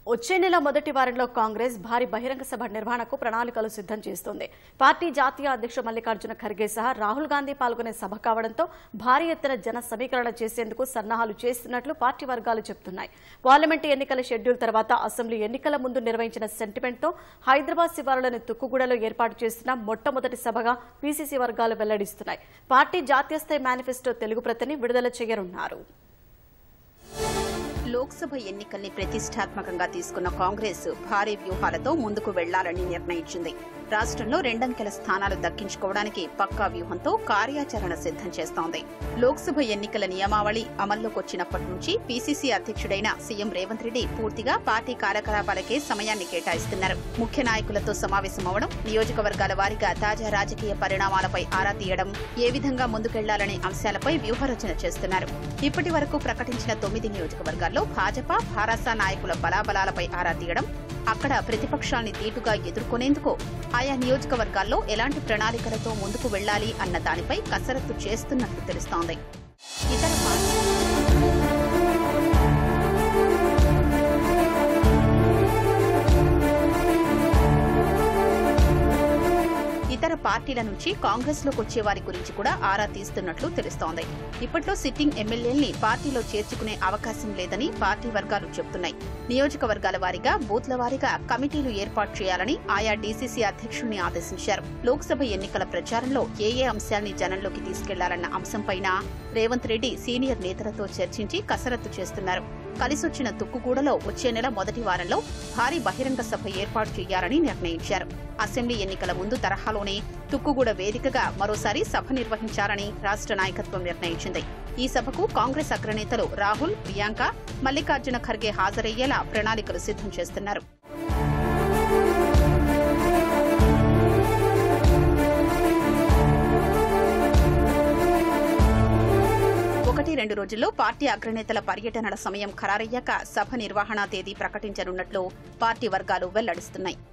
వచ్చే నెల మొదటి వారంలో కాంగ్రెస్ భారీ బహిరంగ సభ నిర్వహణకు ప్రణాళికలు సిద్దం చేస్తోంది పార్టీ జాతీయ అధ్యక్షుడు మల్లికార్జున ఖర్గే సహా రాహుల్ గాంధీ పాల్గొనే సభ కావడంతో భారీ ఎత్తున జన సమీకరణ చేసేందుకు సన్నాహాలు చేస్తున్నట్లు పార్టీ వర్గాలు చెబుతున్నాయి పార్లమెంటు ఎన్నికల షెడ్యూల్ తర్వాత అసెంబ్లీ ఎన్నికల ముందు నిర్వహించిన సెంటిమెంట్తో హైదరాబాద్ శివారులోని తుక్కుగూడలో ఏర్పాటు చేసిన మొట్టమొదటి సభగా పీసీసీ వర్గాలు వెల్లడిస్తున్నాయి పార్టీ జాతీయ స్థాయి మేనిఫెస్టో తెలుగు ప్రతిని విడుదల చేయనున్నారు లోక్సభ ఎన్నికల్ని ప్రతిష్టాత్మకంగా తీసుకున్న కాంగ్రెస్ భారీ వ్యూహాలతో ముందుకు వెళ్లాలని నిర్ణయించింది రాష్ట్రంలో రెండంకెల స్థానాలు దక్కించుకోవడానికి పక్కా వ్యూహంతో కార్యాచరణ సిద్దం చేస్తోంది లోక్సభ ఎన్నికల నియమావళి అమల్లోకి వచ్చినప్పటి నుంచి పీసీసీ అధ్యక్షుడైన సీఎం రేవంత్ రెడ్డి పూర్తిగా పార్టీ కార్యకలాపాలకే సమయాన్ని కేటాయిస్తున్నారు ముఖ్య నాయకులతో సమావేశమవడం నియోజకవర్గాల వారీగా తాజా రాజకీయ పరిణామాలపై ఆరా తీయడం ఏ విధంగా ముందుకెళ్లాలనే అంశాలపై వ్యూహరచన చేస్తున్నారు ఇప్పటి వరకు ప్రకటించిన తొమ్మిది నియోజకవర్గాల్లో భాజపా భారాస నాయకుల బలాబలాలపై ఆరా తీయడం అక్కడ ప్రతిపక్షాల్ని దీటుగా ఎదుర్కొనేందుకు ఆయా నియోజకవర్గాల్లో ఎలాంటి ప్రణాళికలతో ముందుకు వెళ్లాలి అన్న దానిపై కసరత్తు చేస్తున్నట్లు తెలుస్తోంది ఇతర పార్టీ- ఇతర పార్టీల నుంచి కాంగ్రెస్ లోకి వచ్చే వారి గురించి కూడా ఆరా తీస్తున్నట్లు తెలుస్తోంది ఇప్పట్లో సిట్టింగ్ ఎమ్మెల్యేల్ని పార్టీలో చేర్చుకునే అవకాశం లేదని పార్టీ వర్గాలు చెబుతున్నాయి నియోజకవర్గాల వారీగా బూత్ల వారీగా కమిటీలు ఏర్పాటు చేయాలని ఆయా డీసీసీ అధ్యక్షుల్ని ఆదేశించారు లోక్సభ ఎన్నికల ప్రచారంలో ఏ ఏ అంశాల్ని జనంలోకి తీసుకెళ్లాలన్న అంశంపైన రేవంత్ రెడ్డి సీనియర్ నేతలతో చర్చించి కసరత్తు చేస్తున్నారు కలిసొచ్చిన తుక్కుగూడలో వచ్చే నెల మొదటి వారంలో భారీ బహిరంగ సభ ఏర్పాటు చేయాలని నిర్ణయించారు అసెంబ్లీ ఎన్నికల ముందు తరహాలోనే తుక్కుగూడ వేదికగా మరోసారి సభ నిర్వహించాలని రాష్ట్ర నాయకత్వం నిర్ణయించింది ఈ సభకు కాంగ్రెస్ అగ్రనేతలు రాహుల్ ప్రియాంక మల్లికార్జున ఖర్గే హాజరయ్యేలా ప్రణాళికలు సిద్దం చేస్తున్నారు ఒకటి రెండు రోజుల్లో పార్టీ అగ్రనేతల పర్యటనల సమయం ఖరారయ్యాక సభ నిర్వహణా తేదీ ప్రకటించనున్నట్లు పార్టీ వర్గాలు వెల్లడిస్తున్నాయి